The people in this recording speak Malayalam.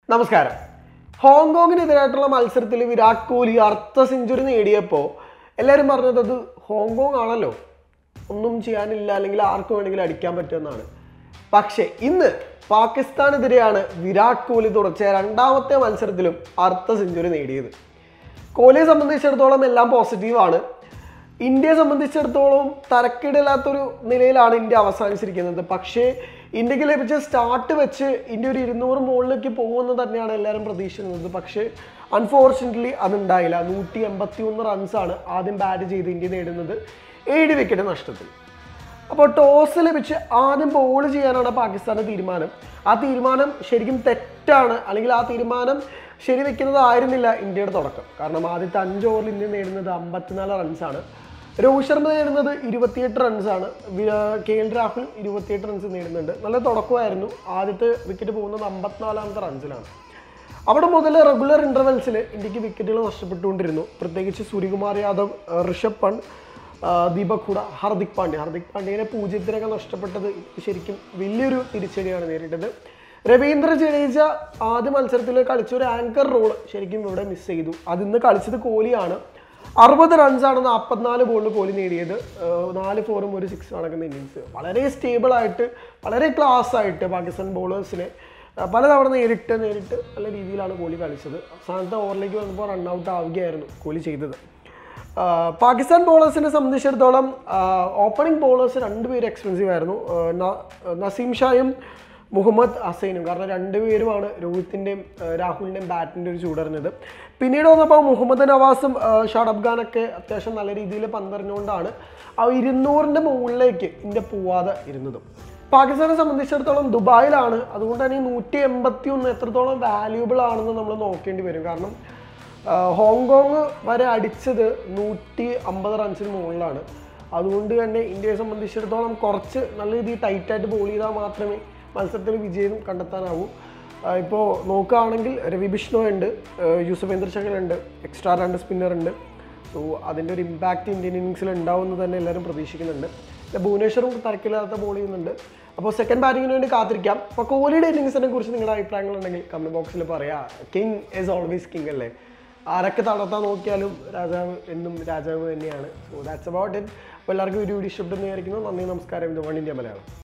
നമസ്കാരം ഹോങ്കോങ്ങിനെതിരായിട്ടുള്ള മത്സരത്തിൽ വിരാട് കോഹ്ലി അർദ്ധ സെഞ്ചുറി നേടിയപ്പോൾ എല്ലാവരും പറഞ്ഞത് അത് ഹോങ്കോങ് ആണല്ലോ ഒന്നും ചെയ്യാനില്ല അല്ലെങ്കിൽ ആർക്കും വേണമെങ്കിലും അടിക്കാൻ പറ്റുമെന്നാണ് പക്ഷേ ഇന്ന് പാകിസ്ഥാനെതിരെയാണ് വിരാട് കോഹ്ലി തുടർച്ചയായ രണ്ടാമത്തെ മത്സരത്തിലും അർദ്ധ സെഞ്ചുറി നേടിയത് കോഹ്ലിയെ സംബന്ധിച്ചിടത്തോളം എല്ലാം പോസിറ്റീവാണ് ഇന്ത്യയെ സംബന്ധിച്ചിടത്തോളം തരക്കേടില്ലാത്തൊരു നിലയിലാണ് ഇന്ത്യ അവസാനിച്ചിരിക്കുന്നത് പക്ഷേ ഇന്ത്യക്ക് ലഭിച്ച സ്റ്റാർട്ട് വെച്ച് ഇന്ത്യ ഒരു ഇരുന്നൂറ് മുകളിലേക്ക് പോകുമെന്ന് തന്നെയാണ് എല്ലാവരും പ്രതീക്ഷിക്കുന്നത് പക്ഷേ അൺഫോർച്ചുനേറ്റ്ലി അതുണ്ടായില്ല നൂറ്റി എൺപത്തി ഒന്ന് റൺസാണ് ആദ്യം ബാറ്റ് ചെയ്ത് ഇന്ത്യ നേടുന്നത് ഏഴ് വിക്കറ്റ് നഷ്ടത്തിൽ അപ്പോൾ ടോസ് ലഭിച്ച് ആദ്യം ബോൾ ചെയ്യാനാണ് പാകിസ്ഥാന്റെ തീരുമാനം ആ തീരുമാനം ശരിക്കും തെറ്റാണ് അല്ലെങ്കിൽ ആ തീരുമാനം ശരിവെക്കുന്നതായിരുന്നില്ല ഇന്ത്യയുടെ തുടക്കം കാരണം ആദ്യത്തെ അഞ്ച് ഓവറിൽ ഇന്ത്യ നേടുന്നത് അമ്പത്തിനാല് റൺസാണ് രോഹിത് ശർമ്മ നേടുന്നത് ഇരുപത്തിയെട്ട് റൺസാണ് കെ എൽ രാഹുൽ ഇരുപത്തിയെട്ട് റൺസ് നേടുന്നുണ്ട് നല്ല തുടക്കമായിരുന്നു ആദ്യത്തെ വിക്കറ്റ് പോകുന്നത് അമ്പത്തിനാലാമത്തെ റൺസിലാണ് അവിടെ മുതൽ റെഗുലർ ഇന്റർവെൽസിൽ ഇന്ത്യക്ക് വിക്കറ്റുകൾ നഷ്ടപ്പെട്ടുകൊണ്ടിരുന്നു പ്രത്യേകിച്ച് സൂര്യകുമാർ യാദവ് ഏഹ് ഋഷഭ് പണ്ട് ആഹ് ദീപക് ഹുഡ ഹാർദിക് പാണ്ഡ്യ ഹാർദിക് പാണ്ഡ്യനെ പൂജ്യത്തിനൊക്കെ നഷ്ടപ്പെട്ടത് ശരിക്കും വലിയൊരു തിരിച്ചടിയാണ് നേരിട്ടത് രവീന്ദ്ര ജഡേജ ആദ്യ മത്സരത്തിൽ കളിച്ച ഒരു ആങ്കർ റോൾ ശരിക്കും ഇവിടെ മിസ് ചെയ്തു അത് ഇന്ന് കളിച്ചത് കോഹ്ലിയാണ് അറുപത് റൺസാണ് നാൽപ്പത്തിനാല് ബോളിൽ കോഹ്ലി നേടിയത് ഏഹ് നാല് ഫോറും ഒരു സിക്സ് നടക്കുന്ന ഇന്നിങ്സ് വളരെ സ്റ്റേബിൾ ആയിട്ട് വളരെ ക്ലാസ് ആയിട്ട് പാകിസ്ഥാൻ ബോളേഴ്സിനെ അഹ് പലതവണ നേരിട്ട് നേരിട്ട് നല്ല രീതിയിലാണ് കോഹ്ലി കളിച്ചത് അവസാനത്തെ ഓവറിലേക്ക് വന്നപ്പോൾ റൺ ഔട്ട് ആവുകയായിരുന്നു കോഹ്ലി ചെയ്തത് ആഹ് പാകിസ്ഥാൻ ബോളേഴ്സിനെ സംബന്ധിച്ചിടത്തോളം ഓപ്പണിംഗ് ബോളേഴ്സ് രണ്ടുപേരും എക്സ്പെൻസീവ് ആയിരുന്നു ആഹ് ന- നസീം ഷായും മുഹമ്മദ് ഹസൈനും കാരണം രണ്ടുപേരുമാണ് രോഹിത്തിൻ്റെയും രാഹുലിൻ്റെയും ബാറ്റിൻ്റെ ഒരു ചൂടറിഞ്ഞത് പിന്നീട് വന്നപ്പോൾ മുഹമ്മദ് നവാസും ആഹ് ഷാഡബ് ഖാനൊക്കെ അത്യാവശ്യം നല്ല രീതിയിൽ പന്തെറിഞ്ഞുകൊണ്ടാണ് ആ ഇരുന്നൂറിൻ്റെ മുകളിലേക്ക് ഇന്ത്യ പോവാതെ ഇരുന്നതും പാകിസ്ഥാനെ സംബന്ധിച്ചിടത്തോളം ദുബായിലാണ് അതുകൊണ്ട് തന്നെ ഈ നൂറ്റി എൺപത്തി ഒന്ന് എത്രത്തോളം വാല്യൂബിൾ ആണെന്ന് നമ്മൾ നോക്കേണ്ടി വരും കാരണം ആഹ് ഹോങ്കോങ് വരെ അടിച്ചത് നൂറ്റി അമ്പത് റൺസിന് മുകളിലാണ് അതുകൊണ്ട് തന്നെ ഇന്ത്യയെ സംബന്ധിച്ചിടത്തോളം കുറച്ച് നല്ല രീതിയിൽ ടൈറ്റായിട്ട് ബോൾ ചെയ്താൽ മാത്രമേ മത്സരത്തിൽ വിജയം കണ്ടെത്താനാവൂ ഇപ്പോൾ നോക്കുകയാണെങ്കിൽ രവി ബിഷ്ണോയ് ഉണ്ട് ആഹ് യൂസഫേന്ദ്ര ചഹൽ ഉണ്ട് എക്സ്ട്രാ രണ്ട് സ്പിന്നർ ഉണ്ട് സോ അതിൻ്റെ ഒരു ഇമ്പാക്റ്റ് ഇന്ത്യൻ ഇന്നിങ്സിൽ ഉണ്ടാവുമെന്ന് തന്നെ എല്ലാവരും പ്രതീക്ഷിക്കുന്നുണ്ട് പിന്നെ ഭുവനേശ്വറും തരക്കില്ലാത്ത ബോൾ ചെയ്യുന്നുണ്ട് അപ്പോൾ സെക്കൻഡ് ബാറ്റിങ്ങിന് വേണ്ടി കാത്തിരിക്കാം അപ്പോൾ കോഹ്ലിയുടെ ഇന്നിങ്സിനെ കുറിച്ച് നിങ്ങളുടെ അഭിപ്രായങ്ങൾ ഉണ്ടെങ്കിൽ കമൻറ്റ് ബോക്സിൽ പറയാം കിങ് ഈസ് ഓൾവേസ് കിങ് അല്ലേ ആരൊക്കെ തളർത്താൻ നോക്കിയാലും രാജാവ് എന്നും രാജാവ് തന്നെയാണ് സോ ദാറ്റ്സ് അബൌട്ട് ഇറ്റ് അപ്പോൾ എല്ലാവർക്കും ഒരു വീഡിയോ ഇഷ്ടപ്പെട്ടെന്ന് വിചാരിക്കുന്നു നന്ദി നമസ്കാരം ഇത് വൺ ഇന്ത്യ മലയാളം